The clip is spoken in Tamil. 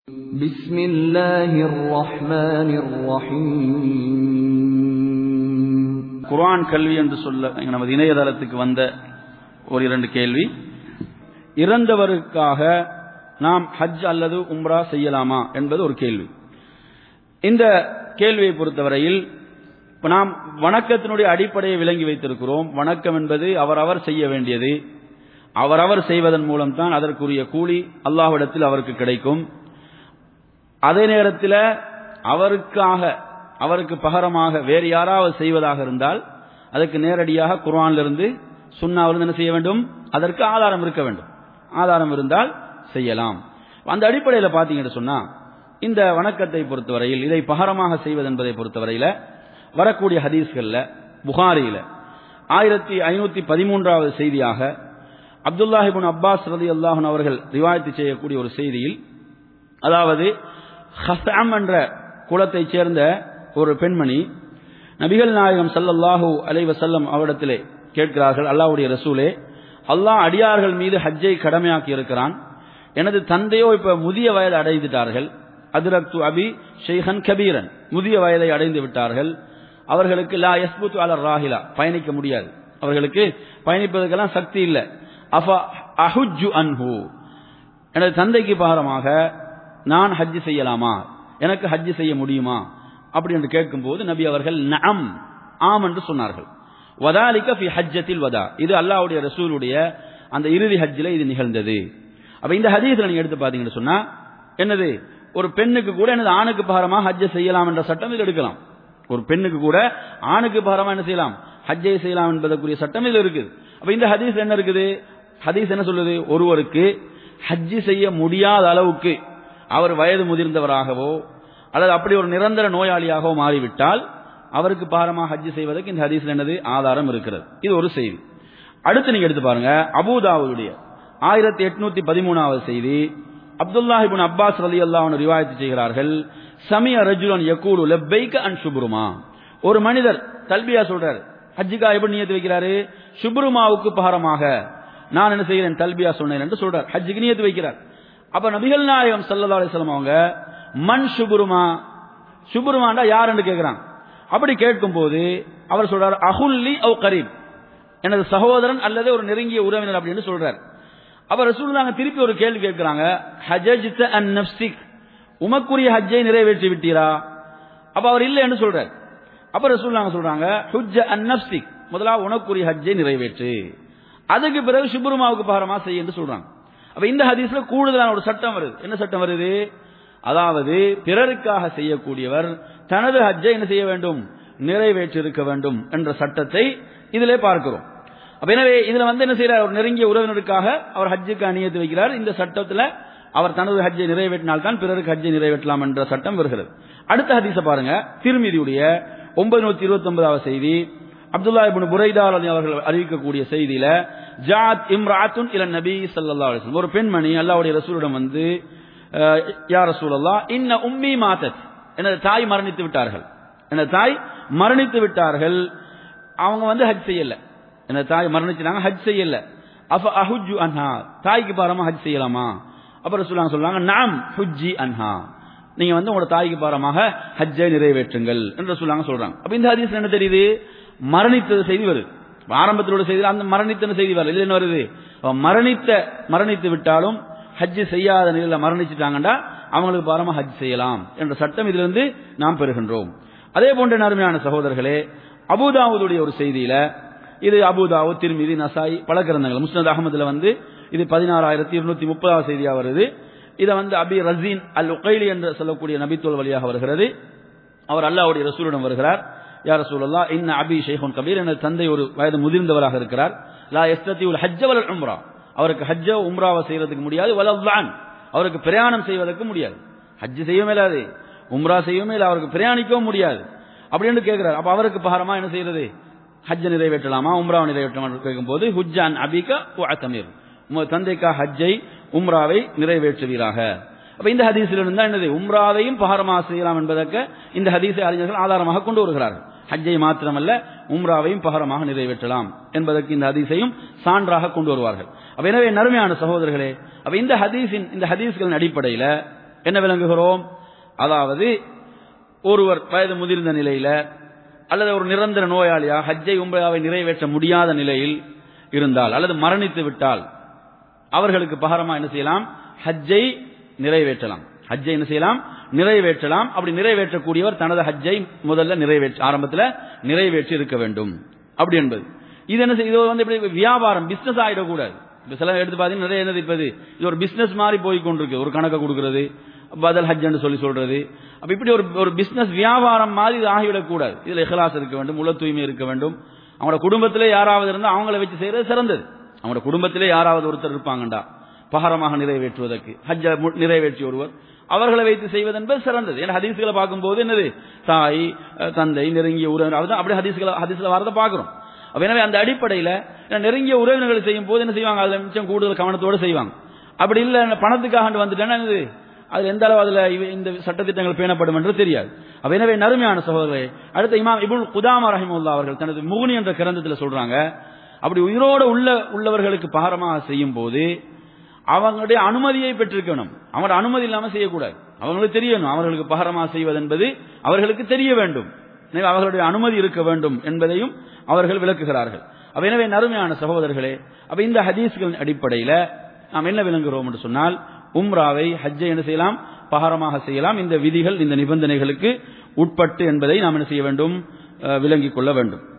بسم الله الرحمن الرحيم குர்ஆன் கல்வி என்று சொல்ல நமது இணையதளத்துக்கு வந்த ஒரு இரண்டு கேள்வி இறந்தவருக்காக நாம் ஹஜ் அல்லது உம்ரா செய்யலாமா என்பது ஒரு கேள்வி இந்த கேள்வியை பொறுத்தவரையில் இப்ப நாம் வணக்கத்தினுடைய அடிப்படையை விளங்கி வைத்திருக்கிறோம் வணக்கம் என்பது அவரவர் செய்ய வேண்டியது அவரவர் செய்வதன் மூலம் தான் அதற்குரிய கூலி அல்லாஹ்விடத்தில் அவருக்கு கிடைக்கும் அதே நேரத்தில் அவருக்காக அவருக்கு பகரமாக வேறு யாராவது செய்வதாக இருந்தால் அதுக்கு நேரடியாக குர்ஆனிலிருந்து சுண்ணாவிலிருந்து என்ன செய்ய வேண்டும் அதற்கு ஆதாரம் இருக்க வேண்டும் ஆதாரம் இருந்தால் செய்யலாம் அந்த அடிப்படையில் பார்த்தீங்கன்னு சொன்னா இந்த வணக்கத்தை பொறுத்தவரையில் இதை பகரமாக செய்வது என்பதை பொறுத்தவரையில் வரக்கூடிய ஹதீஸ்கள்ல புகாரியில ஆயிரத்தி ஐநூத்தி பதிமூன்றாவது செய்தியாக அப்துல்லாஹிபின் அப்பாஸ் ரதி அல்லாஹன் அவர்கள் ரிவாயத்து செய்யக்கூடிய ஒரு செய்தியில் அதாவது ஹசாம் என்ற குலத்தைச் சேர்ந்த ஒரு பெண்மணி நபிகள் நாயகம் சல்லல்லாஹூ அலைவசல்லம் அவரிடத்திலே கேட்கிறார்கள் அல்லாஹ்வுடைய ரசூலே அல்லாஹ் அடியார்கள் மீது ஹஜ்ஜை கடமையாக்கி இருக்கிறான் எனது தந்தையோ இப்ப முதிய வயது அடைந்துட்டார்கள் அதிரக்து அபி ஷெய்ஹன் கபீரன் முதிய வயதை அடைந்து விட்டார்கள் அவர்களுக்கு லா யஸ்புத்து அலர் ராஹிலா பயணிக்க முடியாது அவர்களுக்கு பயணிப்பதற்கெல்லாம் சக்தி இல்லை அஃப அஹுஜு அன்ஹு எனது தந்தைக்கு பாரமாக நான் ஹஜ்ஜி செய்யலாமா எனக்கு ஹஜ்ஜி செய்ய முடியுமா அப்படி என்று கேட்கும்போது நபி அவர்கள் நம் ஆம் என்று சொன்னார்கள் வதாலிக்க ஃபி ஹஜ்ஜத்தில் வதா இது அல்லாஹ்வுடைய ரசூலுடைய அந்த இறுதி ஹஜ்ஜில இது நிகழ்ந்தது அப்ப இந்த ஹதீஸ்ல நீங்க எடுத்து பாத்தீங்கன்னு சொன்னா என்னது ஒரு பெண்ணுக்கு கூட எனது ஆணுக்கு பாரமாக ஹஜ்ஜை செய்யலாம் என்ற சட்டம் இது எடுக்கலாம் ஒரு பெண்ணுக்கு கூட ஆணுக்கு பாரமா என்ன செய்யலாம் ஹஜ்ஜை செய்யலாம் என்பதற்குரிய சட்டம் இது இருக்குது அப்ப இந்த ஹதீஸ் என்ன இருக்குது ஹதீஸ் என்ன சொல்லுது ஒருவருக்கு ஹஜ்ஜி செய்ய முடியாத அளவுக்கு அவர் வயது முதிர்ந்தவராகவோ அல்லது அப்படி ஒரு நிரந்தர நோயாளியாகவோ மாறிவிட்டால் அவருக்கு பாரமாக ஹஜ்ஜி செய்வதற்கு இந்த ஹதீஸ்ல என்னது ஆதாரம் இருக்கிறது இது ஒரு செய்தி அடுத்து நீங்க எடுத்து பாருங்க அபூதாவுடைய ஆயிரத்தி எட்நூத்தி பதிமூணாவது செய்தி அப்துல்லாஹிபின் அப்பாஸ் ரலி அல்லாஹ் ரிவாயத்து செய்கிறார்கள் சமிய ரஜுலன் யக்கூலு லெப்பைக்க அன் சுப்ருமா ஒரு மனிதர் தல்பியா சொல்றாரு ஹஜ்ஜிகா எப்படி நியத்து வைக்கிறாரு சுப்ருமாவுக்கு பகரமாக நான் என்ன செய்கிறேன் தல்பியா சொன்னேன் என்று சொல்றார் ஹஜ்ஜுக்கு நியத்து வைக்கிறார் அப்ப நபிகள் நாயகம் சல்லா அலிஸ்லாம் அவங்க மண் சுபுருமா சுபுருமாண்டா யாருன்னு கேட்கிறாங்க அப்படி கேட்கும் போது அவர் சொல்றார் அஹுல்லி அவ் கரீப் எனது சகோதரன் அல்லது ஒரு நெருங்கிய உறவினர் அப்படின்னு சொல்றார் அப்ப ரசூலுல்லாங்க திருப்பி ஒரு கேள்வி கேட்கிறாங்க ஹஜஜித அன் நப்சிக் உமக்குரிய ஹஜ்ஜை நிறைவேற்றி விட்டீரா அப்ப அவர் இல்லை என்று சொல்றார் அப்ப ரசூலுல்லாங்க சொல்றாங்க ஹுஜ்ஜ அன் நப்சிக் முதலாவது உனக்குரிய ஹஜ்ஜை நிறைவேற்று அதுக்கு பிறகு சுப்ருமாவுக்கு பாரமா செய்ய என்று சொல்றாங்க அப்ப இந்த ஹதீஸ்ல கூடுதலான ஒரு சட்டம் வருது என்ன சட்டம் வருது அதாவது பிறருக்காக செய்யக்கூடியவர் தனது ஹஜ்ஜை என்ன செய்ய வேண்டும் நிறைவேற்றிருக்க வேண்டும் என்ற சட்டத்தை இதிலே பார்க்கிறோம் அப்ப எனவே இதுல வந்து என்ன செய்யறார் ஒரு நெருங்கிய உறவினருக்காக அவர் ஹஜ்ஜுக்கு அணியத்து வைக்கிறார் இந்த சட்டத்துல அவர் தனது ஹஜ்ஜை நிறைவேற்றினால்தான் பிறருக்கு ஹஜ்ஜை நிறைவேற்றலாம் என்ற சட்டம் வருகிறது அடுத்த ஹதீஸ பாருங்க திருமதியுடைய ஒன்பது நூத்தி இருபத்தி ஒன்பதாவது செய்தி அப்துல்லா இபின் புரைதா அவர்கள் அறிவிக்கக்கூடிய செய்தியில ஜாத் இம்ராத்துன் இல நபி சல்லா அலிஸ்லம் ஒரு பெண்மணி அல்லாவுடைய ரசூலிடம் வந்து யா ரசூலல்லா இன்ன உம்மி மாத்தத் எனது தாய் மரணித்து விட்டார்கள் எனது தாய் மரணித்து விட்டார்கள் அவங்க வந்து ஹஜ் செய்யல எனது தாய் மரணிச்சாங்க ஹஜ் செய்யல அஃப அஹுஜு அன்ஹா தாய்க்கு பாரமா ஹஜ் செய்யலாமா அப்புறம் சொல்லுவாங்க சொல்லுவாங்க நாம் ஹுஜ்ஜி அன்ஹா நீங்க வந்து உங்களோட தாய்க்கு பாரமாக ஹஜ்ஜை நிறைவேற்றுங்கள் என்று சொல்லாங்க சொல்றாங்க அப்ப இந்த ஹதீஸ் என்ன தெரியுது மரணித்தது செய்தி வருது ஆரம்பத்திலோட செய்தி அந்த மரணித்த செய்தி வரல என்ன வருது மரணித்த மரணித்து விட்டாலும் ஹஜ் செய்யாத நிலையில மரணிச்சுட்டாங்கடா அவங்களுக்கு பாரமா ஹஜ் செய்யலாம் என்ற சட்டம் இதிலிருந்து நாம் பெறுகின்றோம் அதே போன்ற நறுமையான சகோதரர்களே அபுதாவுடைய ஒரு செய்தியில இது அபுதாவு திருமிதி நசாய் பல கிரந்தங்கள் முஸ்னத் அகமதுல வந்து இது பதினாறாயிரத்தி இருநூத்தி முப்பதாவது செய்தியா வருது இதை வந்து அபி ரசீன் அல் உகைலி என்று சொல்லக்கூடிய நபித்தோல் வழியாக வருகிறது அவர் அல்லாவுடைய ரசூலிடம் வருகிறார் யார் ரசூலல்லா இன்ன அபி ஷேഖுன் கபீர் எனது தந்தை ஒரு வயது முதிர்ந்தவராக இருக்கிறார் லா எஸ்தத்தி உல் ஹஜ்ஜ வலல் உம்ரா அவருக்கு ஹஜ்ஜ உம்ராவை செய்யறதுக்கு முடியாது வலல்லான் அவருக்கு பிரயாணம் செய்வதற்கு முடியாது ஹஜ்ஜு செய்யவே இல்லாது உம்ரா செய்யவே இல்லை அவருக்கு பிரயாணிக்கவும் முடியாது அப்படின்னு கேட்கிறார் அப்ப அவருக்கு பகரமா என்ன செய்யறது ஹஜ்ஜை நிறைவேற்றலாமா உம்ராவை நிறைவேற்றலாமா கேட்கும்போது ஹுஜ்ஜான் அபிகா அத்தமீர் உங்கள் தந்தைக்கா ஹஜ்ஜை உம்ராவை நிறைவேற்றுவீராக அப்ப இந்த ஹதீஸில் இருந்தா என்னது உம்ராவையும் பகரமாக செய்யலாம் என்பதற்கு இந்த ஹதீஸை அறிஞர்கள் ஆதாரமாக கொண்டு வருகிறார்கள் ஹஜ்ஜை மாத்திரமல்ல உம்ராவையும் பகரமாக நிறைவேற்றலாம் என்பதற்கு இந்த ஹதீஸையும் சான்றாக கொண்டு வருவார்கள் அப்ப எனவே நறுமையான சகோதரர்களே அப்ப இந்த ஹதீஸின் இந்த ஹதீஸ்களின் அடிப்படையில் என்ன விளங்குகிறோம் அதாவது ஒருவர் வயது முதிர்ந்த நிலையில அல்லது ஒரு நிரந்தர நோயாளியா ஹஜ்ஜை உம்ராவை நிறைவேற்ற முடியாத நிலையில் இருந்தால் அல்லது மரணித்து விட்டால் அவர்களுக்கு பகரமா என்ன செய்யலாம் ஹஜ்ஜை நிறைவேற்றலாம் ஹஜ்ஜை என்ன செய்யலாம் நிறைவேற்றலாம் அப்படி நிறைவேற்றக்கூடியவர் தனது ஹஜ்ஜை முதல்ல நிறைவேற்ற ஆரம்பத்தில் நிறைவேற்றி இருக்க வேண்டும் அப்படி என்பது இது என்ன செய்ய- இது வந்து எப்படி வியாபாரம் பிசினஸ் ஆயிடக்கூடாது இப்ப சில எடுத்து பார்த்தீங்கன்னா நிறைய என்னது இப்ப இது இது ஒரு பிசினஸ் மாதிரி போய் கொண்டிருக்கு ஒரு கணக்கை கொடுக்கிறது பதல் ஹஜ்ஜன்னு சொல்லி சொல்றது அப்ப இப்படி ஒரு ஒரு பிசினஸ் வியாபாரம் மாதிரி இது ஆகிவிடக்கூடாது இதுல இஹ்லாஸ் இருக்க வேண்டும் உள்ள தூய்மை இருக்க வேண்டும் அவங்களோட குடும்பத்திலே யாராவது இருந்தால் அவங்கள வச்சு செய்யறது சிறந்தது அவங்களோட குடும்பத்திலே யாராவது ஒருத்தர் இருப்பாங்கண்டா பகரமாக நிறைவேற்றுவதற்கு ஹஜ்ஜ மு- நிறைவேற்றி ஒருவர் அவர்களை வைத்து செய்வது என்பது சிறந்தது ஏன்னா ஹதீஸ்களை பார்க்கும்போது என்னது தாய் அஹ், தந்தை நெருங்கிய உறவினர் அதுதான் அப்படி ஹதீஸ்களை ஹதீஸ்ல வரதை பார்க்கிறோம் அப்ப எனவே அந்த அடிப்படையில் ஏன்னா நெருங்கிய உறவினர்கள் செய்யும் போது என்ன செய்வாங்க அதுல மிச்சம் கூடுதல் கவனத்தோடு செய்வாங்க அப்படி இல்லை பணத்துக்காக வந்துட்டேன்னா என்னது அது எந்த அளவு அதுல இவ- இந்த சட்டத்திட்டங்கள் பேணப்படும் என்று தெரியாது அப்ப எனவே நறுமையான சகோதரர்களே அடுத்த இமாம் இபுல் குதாமா ரஹிமுல்லா அவர்கள் தனது முகுனி என்ற கிரந்தத்தில் சொல்றாங்க அப்படி உயிரோடு உள்ள உள்ளவர்களுக்கு பகரமாக செய்யும் போது அவங்களுடைய அனுமதியை பெற்றிருக்கணும் அவங்களோட அனுமதி இல்லாம செய்யக்கூடாது அவங்களுக்கு தெரியணும் அவர்களுக்கு பகரமாக செய்வது என்பது அவர்களுக்கு தெரிய வேண்டும் எனவே அவர்களுடைய அனுமதி இருக்க வேண்டும் என்பதையும் அவர்கள் விளக்குகிறார்கள் அப்ப எனவே நறுமையான சகோதரர்களே அப்ப இந்த ஹதீஸ்களின் அடிப்படையில நாம் என்ன விளங்குகிறோம் என்று சொன்னால் உம்ராவை ஹஜ்ஜை என்ன செய்யலாம் பகரமாக செய்யலாம் இந்த விதிகள் இந்த நிபந்தனைகளுக்கு உட்பட்டு என்பதை நாம் என்ன செய்ய வேண்டும் அஹ், விளங்கிக் கொள்ள வேண்டும்